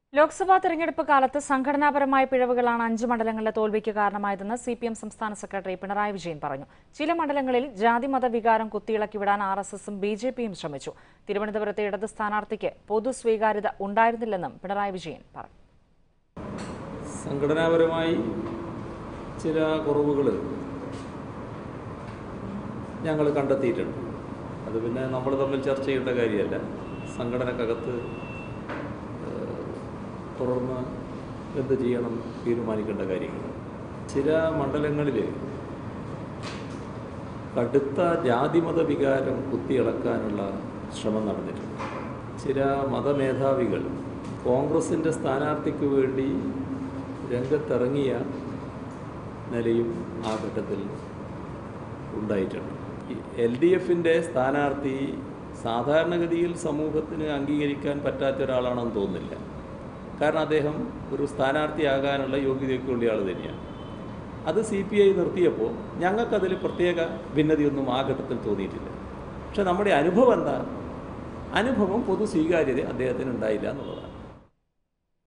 ലോക്സഭാ തെരഞ്ഞെടുപ്പ് കാലത്ത് സംഘടനാപരമായ പിഴവുകളാണ് അഞ്ച് മണ്ഡലങ്ങളിലെ തോൽവിക്ക് കാരണമായതെന്ന് സി പി എം സംസ്ഥാന സെക്രട്ടറി പിണറായി വിജയൻ പറഞ്ഞു ചില മണ്ഡലങ്ങളിൽ ജാതിമത വികാരം കുത്തിയിളക്കി വിടാൻ ആർ എസ് എസും ബി ജെ പിയും ശ്രമിച്ചു തിരുവനന്തപുരത്തെ ഇടത് സ്ഥാനാർത്ഥിക്ക് പൊതു സ്വീകാര്യത ഉണ്ടായിരുന്നില്ലെന്നും പിണറായി വിജയൻ പറഞ്ഞു സംഘടനാപരമായി ചില കുറവുകൾ ഞങ്ങൾ കണ്ടെത്തിയിട്ടുണ്ട് അത് പിന്നെ നമ്മൾ തമ്മിൽ ചർച്ച ചെയ്യേണ്ട കാര്യമല്ല സംഘടനക്കകത്ത് ഏഹ്, തുടർന്ന് എന്ത് ചെയ്യണം തീരുമാനിക്കേണ്ട കാര്യങ്ങൾ ചില മണ്ഡലങ്ങളിൽ കടുത്ത ജാതിമത വികാരം കുത്തിയിളക്കാനുള്ള ശ്രമം നടന്നിട്ടുണ്ട് ചില മതമേധാവികൾ കോൺഗ്രസിൻ്റെ സ്ഥാനാർത്ഥിക്ക് വേണ്ടി രംഗത്തിറങ്ങിയ നിലയും ആ ഘട്ടത്തിൽ ഉണ്ടായിട്ടുണ്ട് എൽ ഡി എഫിൻ്റെ സ്ഥാനാർത്ഥി സാധാരണഗതിയിൽ സമൂഹത്തിന് അംഗീകരിക്കാൻ പറ്റാത്ത ഒരാളാണെന്ന് തോന്നുന്നില്ല കാരണം അദ്ദേഹം ഒരു സ്ഥാനാർത്ഥിയാകാനുള്ള യോഗ്യതയൊക്കെ ഉള്ള ആൾ തന്നെയാണ് അത് സി പി ഐ നിർത്തിയപ്പോൾ ഞങ്ങൾക്കതിൽ പ്രത്യേക ഭിന്നതയൊന്നും ആ ഘട്ടത്തിൽ തോന്നിയിട്ടില്ല പക്ഷെ നമ്മുടെ അനുഭവം എന്താ അനുഭവം പൊതു സ്വീകാര്യത അദ്ദേഹത്തിന് ഉണ്ടായില്ല എന്നുള്ളതാണ്